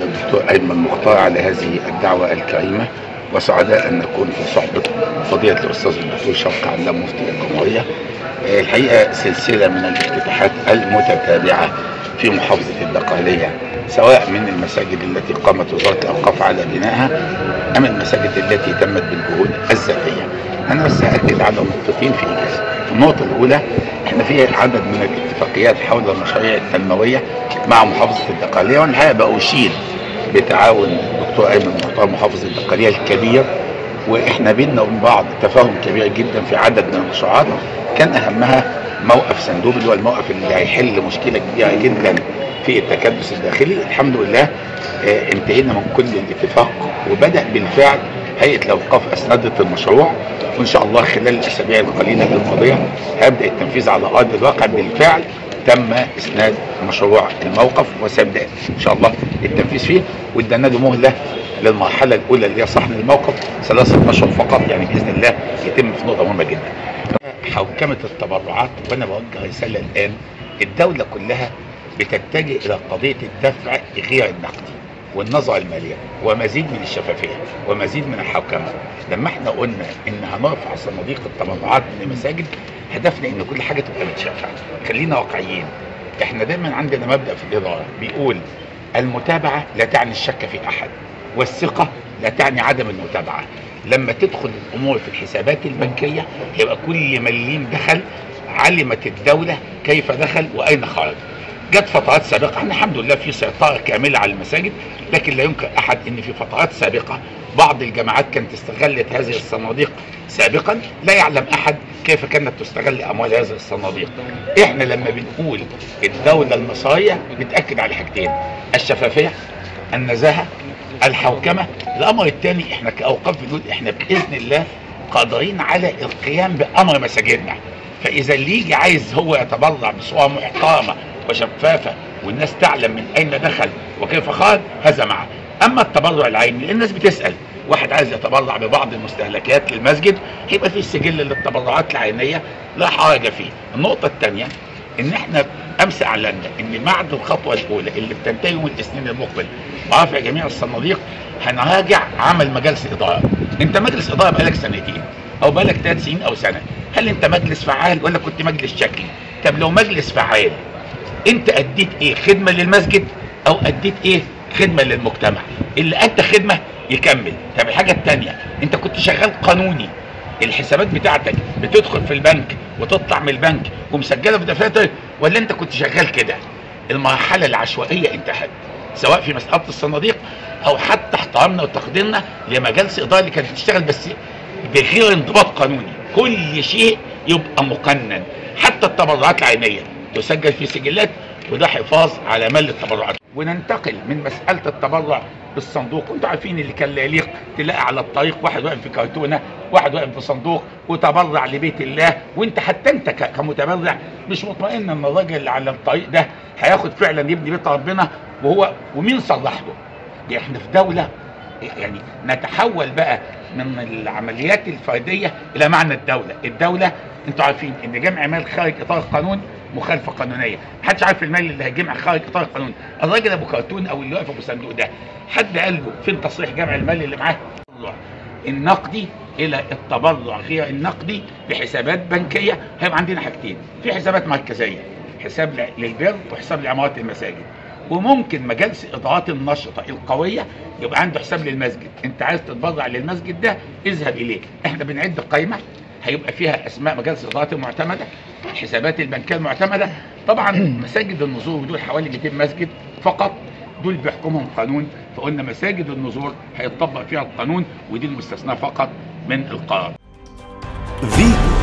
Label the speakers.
Speaker 1: الدكتور أيمن مختار على هذه الدعوة الكريمة وسعداء أن نكون في صحبة فضيلة الأستاذ الدكتور شوقي علام مفتي الجمهورية آه، الحقيقة سلسلة من الافتتاحات المتتابعة في محافظة الدقهلية سواء من المساجد التي قامت وزارة الأوقاف على بنائها أم المساجد التي تمت بالجهود الذاتية أنا بس هأكد على نقطتين في إيجاز النقطة الأولى احنا في عدد من الاتفاقيات حول المشاريع التنموية مع محافظة الدقهلية وأنا الحقيقة بأشيد بتعاون الدكتور أيمن مختار محافظ الدقهلية الكبير واحنا بيننا وبين بعض تفاهم كبير جدا في عدد من المشروعات كان اهمها موقف صندوق اللي هو الموقف اللي هيحل مشكله كبيره جدا في التكدس الداخلي الحمد لله آه، انتهينا من كل الاتفاق وبدا بالفعل هيئه الاوقاف اسندت المشروع وان شاء الله خلال الاسابيع القليله الماضيه هيبدا التنفيذ على ارض الواقع بالفعل تم اسناد مشروع الموقف وسيبدا ان شاء الله التنفيذ فيه وادانا له مهله للمرحله الاولى اللي هي صحن الموقف ثلاثه اشهر فقط يعني باذن الله يتم في نقطه مهمه جدا. حوكمه التبرعات وانا بوجه رساله الان الدوله كلها بتتجه الى قضيه الدفع غير النقدي والنظر الماليه ومزيد من الشفافيه ومزيد من الحوكمه لما احنا قلنا ان هنرفع صناديق التبرعات من المساجد هدفنا ان كل حاجه تبقى متشافه خلينا واقعيين احنا دايما عندنا مبدا في الاداره بيقول المتابعه لا تعني الشك في احد والثقه لا تعني عدم المتابعه لما تدخل الامور في الحسابات البنكيه يبقى كل مليم دخل علمت الدوله كيف دخل واين خرج جت فترات سابقه احنا الحمد لله في سيطره كامله على المساجد لكن لا ينكر احد ان في فترات سابقه بعض الجماعات كانت استغلت هذه الصناديق سابقا لا يعلم احد كيف كانت تستغل اموال هذه الصناديق احنا لما بنقول الدوله المصريه بتاكد على حاجتين الشفافيه النزاهه الحوكمه الامر الثاني احنا كاوقاف بنقول احنا باذن الله قادرين على القيام بامر مساجدنا فاذا اللي يجي عايز هو يتبرع بصوره محترمه وشفافه والناس تعلم من اين دخل وكيف خرج هذا معه اما التبرع العيني لان الناس بتسال واحد عايز يتبرع ببعض المستهلكات للمسجد هيبقى في سجل للتبرعات العينيه لا حرج فيه النقطه الثانيه ان احنا امس اعلنا ان بعد الخطوه الاولى اللي بتنتهي يوم الاثنين المقبل برفع جميع الصناديق هنراجع عمل مجالس اداره انت مجلس اداره بقالك سنتين او بقالك ثلاث سنين او سنه هل انت مجلس فعال ولا كنت مجلس شكلي طب لو مجلس فعال انت اديت ايه خدمه للمسجد او اديت ايه خدمه للمجتمع اللي انت خدمه يكمل طب الحاجه الثانيه انت كنت شغال قانوني الحسابات بتاعتك بتدخل في البنك وتطلع من البنك ومسجله في دفاتر ولا انت كنت شغال كده المرحله العشوائيه انتهت سواء في مساله الصناديق او حتى احترامنا وتقديرنا لمجالس اداره اللي كانت بتشتغل بس بغير انضباط قانوني كل شيء يبقى مقنن حتى التبرعات العينيه تسجل في سجلات وده حفاظ على مال التبرعات وننتقل من مساله التبرع بالصندوق انتوا عارفين اللي كان لا يليق تلاقي على الطريق واحد واقف في كرتونه واحد واقف في صندوق وتبرع لبيت الله وانت حتى انت ك- كمتبرع مش مطمئن ان الراجل اللي على الطريق ده هياخد فعلا يبني بيت ربنا وهو ومين صلح له دي احنا في دوله يعني نتحول بقى من العمليات الفرديه الى معنى الدوله، الدوله انتوا عارفين ان جمع مال خارج اطار القانون مخالفه قانونيه، محدش عارف المال اللي هيجمع خارج اطار القانون، الراجل ابو كرتون او اللي واقف ابو صندوق ده حد قال له فين تصريح جمع المال اللي معاه؟ النقدي الى التبرع غير النقدي بحسابات بنكيه هيبقى عندنا حاجتين، في حسابات مركزيه حساب ل- للبر وحساب لعمارات المساجد. وممكن مجالس الادارات النشطه القويه يبقى عنده حساب للمسجد انت عايز تتبرع للمسجد ده اذهب اليه احنا بنعد قائمه هيبقى فيها اسماء مجالس الادارات المعتمده الحسابات البنكيه المعتمده طبعا مساجد النزور ودول حوالي 200 مسجد فقط دول بيحكمهم قانون فقلنا مساجد النزور هيطبق فيها القانون ودي المستثناه فقط من القرار
Speaker 2: فيتو